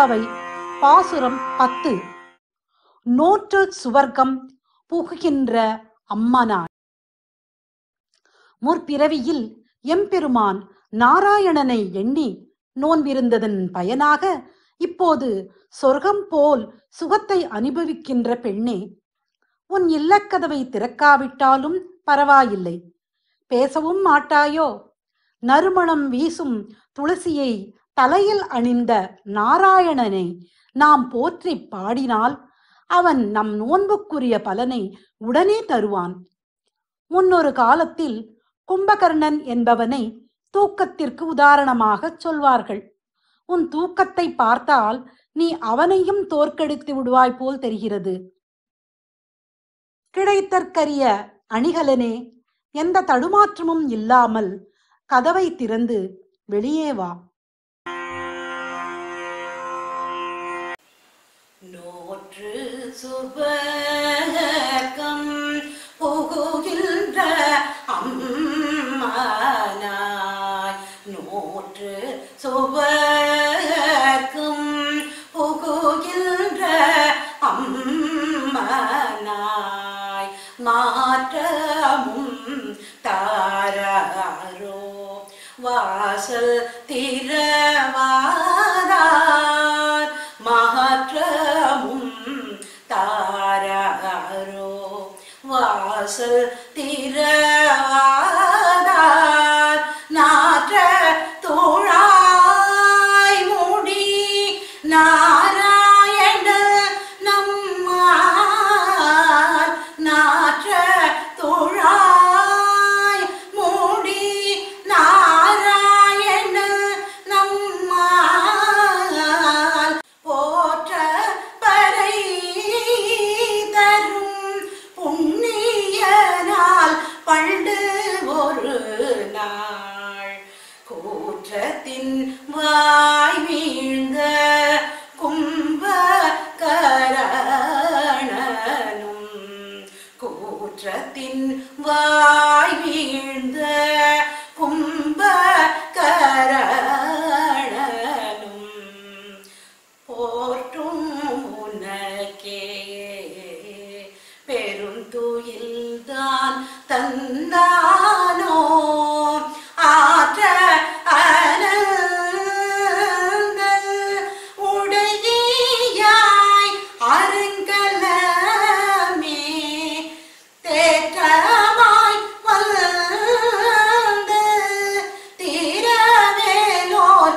திருப்பாவை பாசுரம் பத்து நோற்று சுவர்க்கம் புகுகின்ற அம்மனாய் முற்பிறவியில் எம்பெருமான் நாராயணனை எண்ணி நோன்பிருந்ததன் பயனாக இப்போது சொர்க்கம் போல் சுகத்தை அனுபவிக்கின்ற பெண்ணே உன் இல்லக்கதவை திறக்காவிட்டாலும் பரவாயில்லை பேசவும் மாட்டாயோ நறுமணம் வீசும் துளசியை தலையில் அணிந்த நாராயணனை நாம் போற்றி பாடினால் அவன் நம் நோன்புக்குரிய பலனை உடனே தருவான் முன்னொரு காலத்தில் கும்பகர்ணன் என்பவனை தூக்கத்திற்கு உதாரணமாக சொல்வார்கள் உன் தூக்கத்தை பார்த்தால் நீ அவனையும் தோற்கடித்து விடுவாய் போல் தெரிகிறது கிடைத்தற்கரிய அணிகலனே எந்த தடுமாற்றமும் இல்லாமல் கதவை திறந்து வெளியே வா நோற்று சுபகம் புகுகின்ற அம்மானாய் நோற்று சுபகம் புகுகின்ற அம்மானாய் மாற்றமும் தாராரோ வாசல் திரவாதார் மாற்றமும் தாராரோ வாசல் திரவாதார் நாற்ற தோழாய் மூடி நாராயண நம்மால் நாற்ற தோழாய் மூடி நாராயண நம்மால் போற்ற பறை தரும் புண்ணியனால் பண்டு ஒரு நாள் கூற்றத்தின் வாய் வீழ்ந்த கும்பகரணனும் கூற்றத்தின் வாய் வீழ்ந்த கும்பகரணனும் போற்றும் உனக்கே பெருந்துயில்தான் தந்தானோ ஆற்ற அனந்த உடையாய் அருங்கலமே தேற்றமாய் வந்து தீரவேலோர்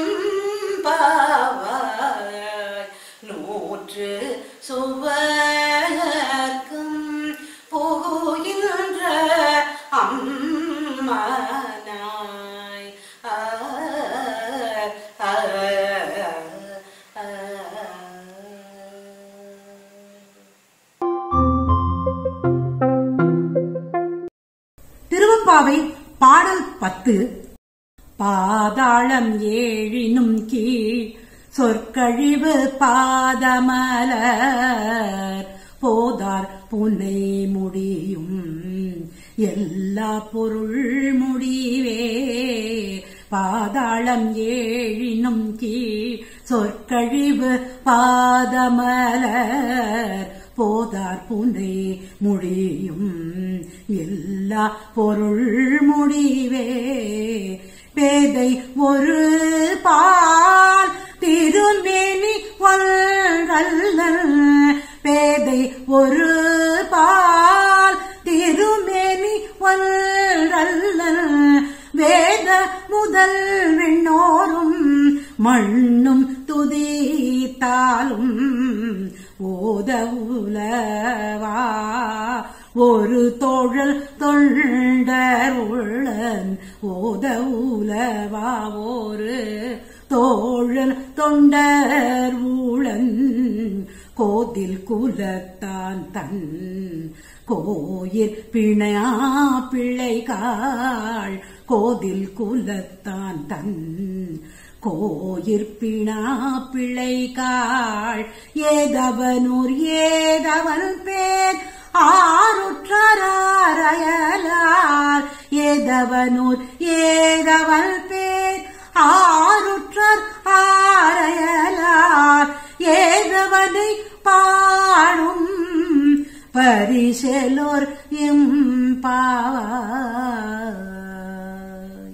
எம்பாவாய் நூற்று சுவர்க்கம் புகுகின்ற அம்மனாய் ஆ, ஆ, ஆ, ஆ. திருவப்பாவை பாடல் பத்து பாதாளம் ஏழினும் கீழ் சொற்கழிவு பாதமலர் போதார் புனை முடியும் எல்லா பொருள் முடிவே பாதாளம் ஏழினும் கீழ் சொற்கழிவு பாதமலர் போதார் புனை முடியும் எல்லா பொருள் முடிவே பேதை ஒரு பால் திருமேனி ஒன்றல்லல் பேதை ஒரு பால் திருமேனி ஒன்றல்லல் வேத முதல் விண்ணோரும் மண்ணும் துதித்தாலும் ஓத உலவா ஒரு தோழல் தொண்டர் உள்ளன் ஓத உலவா ஒரு தோழல் தொண்டர் ஊழன் கோதில் குலத்தான் தன் கோயிற் பிணையா பிள்ளைகாள் கோதில் குலத்தான் தன் கோயிற்பிணா பிள்ளைகாள் ஏதவனூர் ஏதவன் பேர் ஆருற்றராயலார் ஏதவனூர் ஏதவன் பேர் ஆருற்றர் ஆரையலார் பாடும் பரிசலோர் எம்பாவாய்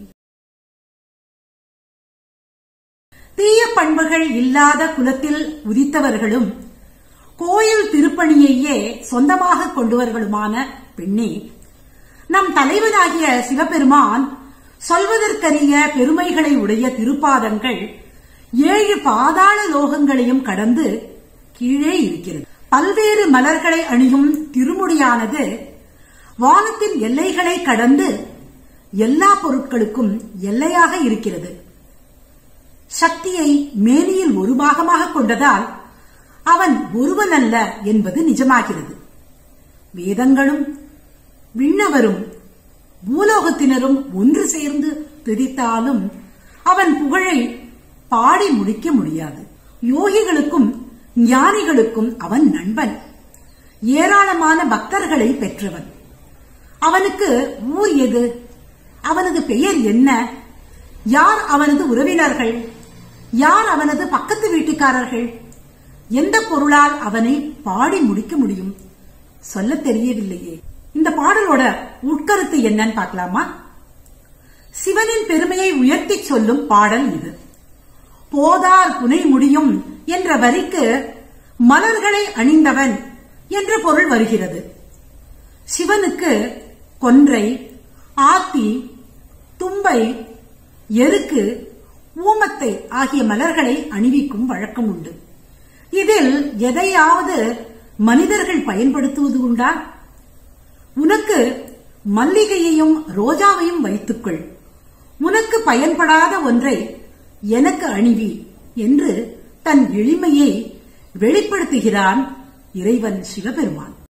தீய பண்புகள் இல்லாத குலத்தில் உதித்தவர்களும் கோயில் திருப்பணியையே சொந்தமாக கொண்டவர்களுமான பெண்ணே நம் தலைவனாகிய சிவபெருமான் சொல்வதற்கரிய பெருமைகளை உடைய திருப்பாதங்கள் ஏழு பாதாள லோகங்களையும் கடந்து கீழே இருக்கிறது பல்வேறு மலர்களை அணியும் திருமுடியானது வானத்தின் எல்லைகளை கடந்து எல்லா பொருட்களுக்கும் எல்லையாக இருக்கிறது சக்தியை மேனியில் ஒரு பாகமாக கொண்டதால் அவன் ஒருவன் அல்ல என்பது நிஜமாகிறது வேதங்களும் விண்ணவரும் பூலோகத்தினரும் ஒன்று சேர்ந்து துதித்தாலும் அவன் புகழை பாடி முடிக்க முடியாது யோகிகளுக்கும் ஞானிகளுக்கும் அவன் நண்பன் ஏராளமான பக்தர்களை பெற்றவன் அவனுக்கு ஊர் எது அவனது பெயர் என்ன யார் அவனது உறவினர்கள் யார் அவனது பக்கத்து வீட்டுக்காரர்கள் எந்த பொருளால் அவனை பாடி முடிக்க முடியும் சொல்ல தெரியவில்லையே இந்த பாடலோட உட்கருத்து என்னன்னு பார்க்கலாமா சிவனின் பெருமையை உயர்த்திச் சொல்லும் பாடல் இது போதார் புனை முடியும் என்ற வரிக்கு மலர்களை அணிந்தவன் என்ற பொருள் வருகிறது சிவனுக்கு கொன்றை ஆத்தி தும்பை எருக்கு ஊமத்தை ஆகிய மலர்களை அணிவிக்கும் வழக்கம் உண்டு இதில் எதையாவது மனிதர்கள் பயன்படுத்துவது உண்டா உனக்கு மல்லிகையையும் ரோஜாவையும் வைத்துக்கொள் உனக்கு பயன்படாத ஒன்றை எனக்கு அணிவி என்று தன் எளிமையை வெளிப்படுத்துகிறான் இறைவன் சிவபெருமான்